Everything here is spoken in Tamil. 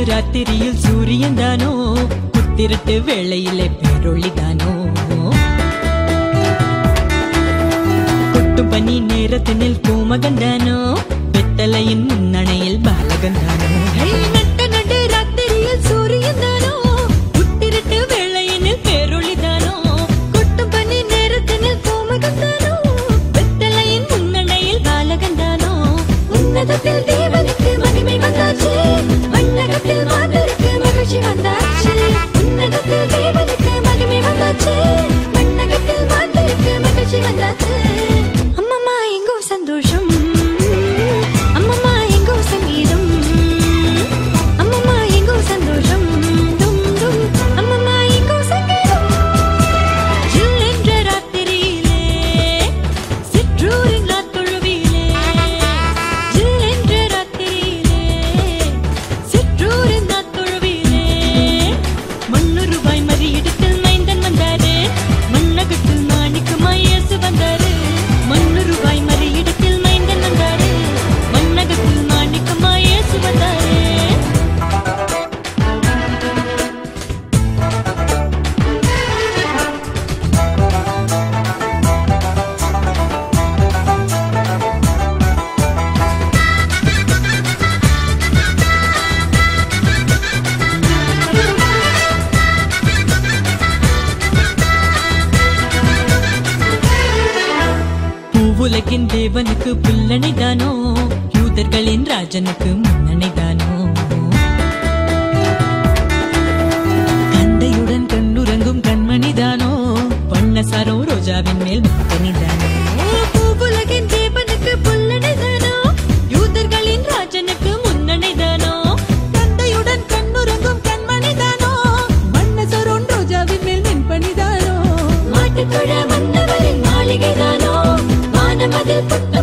ராத்திரியில் சூரியன் தானோ குத்திரட்டு வேளையிலே பேரொளி தானோ கொட்டும் பனி நேரத்தினில் கோமகன் தானோ வெத்தலையின் முன்னணையில் பாலகன் தானோ நட்ட நடு ராத்திரியில் சூரியன் தானோ குத்திரட்டு வேளையினில் பேரொளி தானோ கொட்டும் பனி நேரத்தினில் கோமகன் தானோ வெத்தலையின் முன்னணையில் பாலகன் தானோ உன்னதத்தில் தேவனுக்கு மகிமை வந்தாச்சு மண்ணகத்தில் மாந்தருக்கு மகிழ்ச்சி வந்தாச்சு உன்னதத்தில் தேவனுக்கு மகிமை வந்தாச்சு மண்ணகத்தில் மாந்தருக்கு மகிழ்ச்சி வந்தாச்சு அம்மம்மா எங்கோ சந்தோஷம் அம்மம்மா எங்கோ சங்கீதம் அம்மம்மா எங்கோ சந்தோஷம் டும் டும் அம்மம்மா எங்கோ சங்கீதம் ஜில் என்ற ராத்திரியிலே சிற்றூரின் நாத்தொழுவிலே ஜில் என்ற ராத்திரியிலே சிற்றூரின் நாத்தொழுவிலே மண்ணு ரூபாய் மறியிடத்தில் மைந்தன் வந்தாரு மண்ணகத்தில் மாணிக்கமாய் இயேசு வந்தாரு மண்ணு ரூபாய் மறியிடத்தில் மைந்தன் வந்தாரு மண்ணகத்தில் மாணிக்கமாய் இயேசு வந்தாரு பூவுலகின் தேவனுக்கு புல்லனை தானோ யூதர்களின் ராஜனுக்கு முன்னணி தானோ கந்தையுடன் கண்ணுறங்கும் கண்மணி தானோ வண்ணசாரோ ரோஜாவின் மேல் முத்தனி தானோ பூவுலகின் தேவனுக்கு புல்லனை தானோ யூதர்களின் ராஜனுக்கு முன்னணி தானோ கந்தையுடன் கண்ணுறங்கும் கண்மணி தானோ வண்ணசாரோன் ரோஜாவின் மேல் வெண்பனி தானோ மாட்டுத்தொழ மன்னவரின் மாளிகை தானோ வானமதில் புத்த